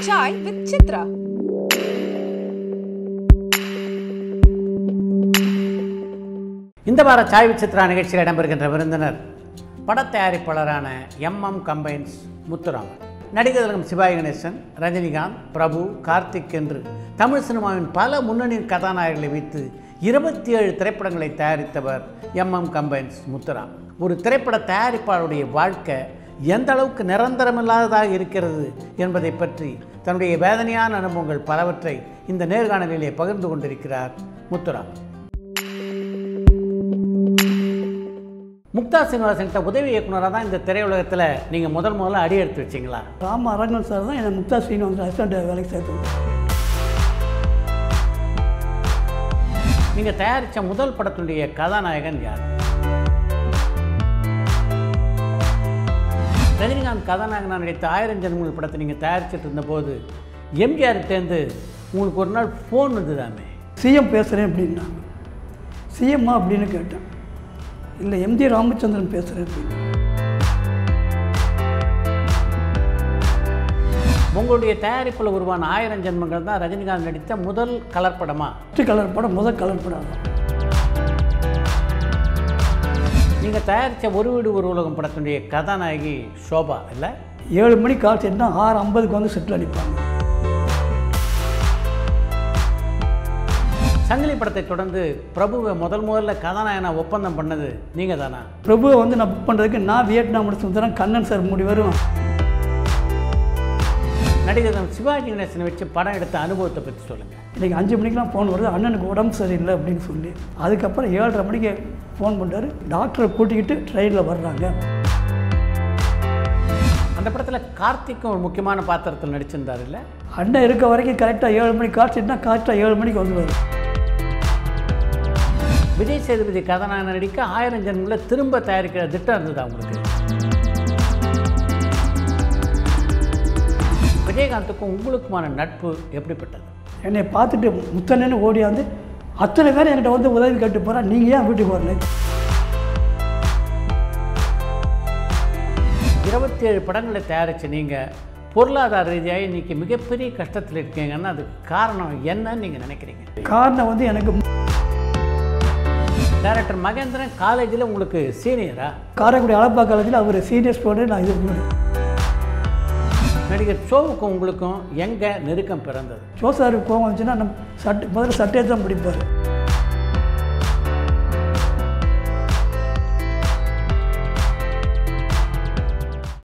Chai with Chitra. இந்த வார சாய் விசித்ரா நிகழ்ச்சியில் இடம்பெறுகின்ற விருந்தினர் படத் தயாரிப்பாளரான எம்எம் கம்பைன்ஸ் முத்துராமன் நடிகர்களும் சிவாஜி கணேசன் ரஜினிகாந்த் பிரபு கார்த்திக் என்று தமிழ் சினிமாவின் பல முன்னணி கதாநாயகர்களை வைத்து இருபத்தி ஏழு திரைப்படங்களை தயாரித்தவர் எம்எம் கம்பைன்ஸ் முத்துராம் ஒரு திரைப்பட தயாரிப்பாளருடைய வாழ்க்கை எந்த அளவுக்கு நிரந்தரமில்லாததாக இருக்கிறது என்பதை பற்றி தன்னுடைய வேதனையான அனுபவங்கள் பலவற்றை இந்த நேர்காணலிலே பகிர்ந்து கொண்டிருக்கிறார் முத்துராம் முக்தா சீனிவாசன்கிட்ட உதவி இயக்குனராக தான் இந்த திரையுலகத்தில் நீங்கள் முதல் முதல்ல அடி எடுத்து வச்சிங்களா ராம அரங்கன் சார் தான் என்னை முக்தா ஸ்ரீனிவாசன் அசிஸ்டண்ட் வேலைக்கு சேர்த்து நீங்கள் தயாரித்த முதல் படத்தினுடைய கதாநாயகன் யார் ரஜினிகாந்த் கதாநாயகனாக நடித்த ஆயிரம் ஜென்மங்கள் படத்தை நீங்கள் தயாரிச்சிட்டு இருந்தபோது எம்ஜிஆர்கிட்டேருந்து உங்களுக்கு ஒரு நாள் ஃபோன் வந்ததாமே சிஎம் பேசுகிறேன் அப்படின்னாங்க சிஎம்மா அப்படின்னு கேட்டேன் இல்லை எம்ஜி ராமச்சந்திரன் பேசுகிறேன் அப்படின்னு உங்களுடைய தயாரிப்பில் உருவான ஆயிரம் ஜென்மங்கள் தான் ரஜினிகாந்த் நடித்த முதல் கலர் படமா ஃபஸ்ட்டு கலர் படம் முதல் கலர் படம் தான் நீங்கள் தயாரித்த ஒரு வீடு ஒரு உலகம் படத்தினுடைய கதாநாயகி ஷோபா இல்லை ஏழு மணி கால் செட்னா ஆறு ஐம்பதுக்கு வந்து செட்டில் அடிப்பாங்க சங்கிலி படத்தை தொடர்ந்து பிரபுவை முதல் முதல்ல கதாநாயகனா ஒப்பந்தம் பண்ணது நீங்கள் தானா பிரபுவை வந்து நான் புக் பண்ணுறதுக்கு நான் வியட்நாம் முடிச்சு வந்துடுறேன் கண்ணன் சார் முடி வரும் நடிகர் சிவாஜி கணேசனை வச்சு படம் எடுத்த அனுபவத்தை பற்றி சொல்லுங்கள் இன்றைக்கி அஞ்சு மணிக்கெலாம் ஃபோன் வருது அண்ணனுக்கு உடம்பு சரியில்லை அப்படின்னு சொல்லி அதுக்கப்புறம் ஏழரை மணிக்கு ஃபோன் பண்ணுறாரு டாக்டரை கூட்டிக்கிட்டு ட்ரெயினில் வர்றாங்க அந்த படத்தில் கார்த்திக்கும் ஒரு முக்கியமான பாத்திரத்தில் நடிச்சிருந்தார் இல்லை அண்ணன் இருக்க வரைக்கும் கரெக்டாக ஏழு மணிக்கு காய்ச்சிட்டுனா கரெக்டாக ஏழு மணிக்கு வந்துடுவார் விஜய் சேதுபதி கதாநாயகன் நடிக்க ஆயிரம் ஜென்மங்களை திரும்ப தயாரிக்கிற திட்டம் இருந்தது அவங்களுக்கு விஜயகாந்துக்கும் உங்களுக்குமான நட்பு எப்படிப்பட்டது என்னை பார்த்துட்டு முத்தனன்னு ஓடியாந்து அத்தனை பேர் என்கிட்ட வந்து உதவி கேட்டு போகிறா நீங்கள் ஏன் வீட்டுக்கு வரல இருபத்தி ஏழு படங்களை தயாரித்த நீங்கள் பொருளாதார ரீதியாக இன்றைக்கி மிகப்பெரிய கஷ்டத்தில் இருக்கீங்கன்னா அதுக்கு காரணம் என்னன்னு நீங்கள் நினைக்கிறீங்க காரணம் வந்து எனக்கு டைரக்டர் மகேந்திரன் காலேஜில் உங்களுக்கு சீனியரா காரைக்குடி அழப்பா காலேஜில் அவர் சீனியர் ஸ்டூடெண்ட் நான் இது பண்ணேன் நடிகர் ஷோவுக்கும் உங்களுக்கும் எங்கே நெருக்கம் பிறந்தது ஜோசாருக்கு கோவம் வந்துச்சுன்னா நம்ம சட்டை முதல்ல சட்டையை தான் பிடிப்பார்